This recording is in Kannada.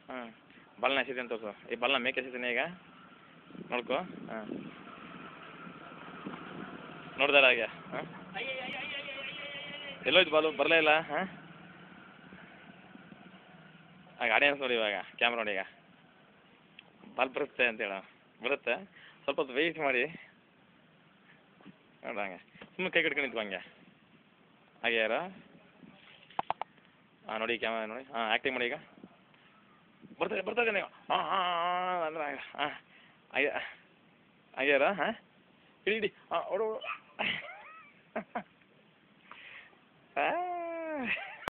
ಹಾಂ ಬಾಲ್ನ ಎಸಿತೀನಿ ತೋರಿಸು ಈ ಬಾಲ್ನ ಮೇಕೆ ಎಸಿತೀನಿ ಈಗ ನೋಡ್ಕೊ ಹಾಂ ನೋಡ್ದಾರ ಹಾಗೆ ಹಾಂ ಎಲ್ಲೋಯ್ತು ಬಾಲು ಬರಲೇ ಇಲ್ಲ ಹಾಂ ಆಗ ಆಡಿಯನ್ಸ್ ನೋಡಿ ಇವಾಗ ಕ್ಯಾಮ್ರಾ ನೋಡಿ ಈಗ ಬಾಲ್ ಬರುತ್ತೆ ಅಂತೇಳ ಬರುತ್ತೆ ಸ್ವಲ್ಪ ಹೊತ್ತು ವೆಯ್ಟ್ ಮಾಡಿ ನೋಡ ಹಂಗೆ ಸುಮ್ಮನೆ ಕೈ ಕಟ್ಕೊಂಡು ನಿಂತ್ಕೊ ಹಂಗೆ ಹಾಗೆ ಯಾರು ಹಾಂ ನೋಡಿ ಕ್ಯಾಮ್ರಾ ನೋಡಿ ಹಾಂ ಆ್ಯಕ್ಟಿಂಗ್ ಮಾಡಿ ಈಗ ಬರ್ತದೆ ಬರ್ತದೆ ನೀವು ಹಾಂ ಹಾಂ ಹಾಂ ಅಂದ್ರೆ ಹಾಂ ಹಾಗೆ ಆಗ್ಯಾರ ಹಾಂ ಹಿಡಿ ಹಿಡಿ ಹಾಂ ಓಡು ಓಡು. ಆ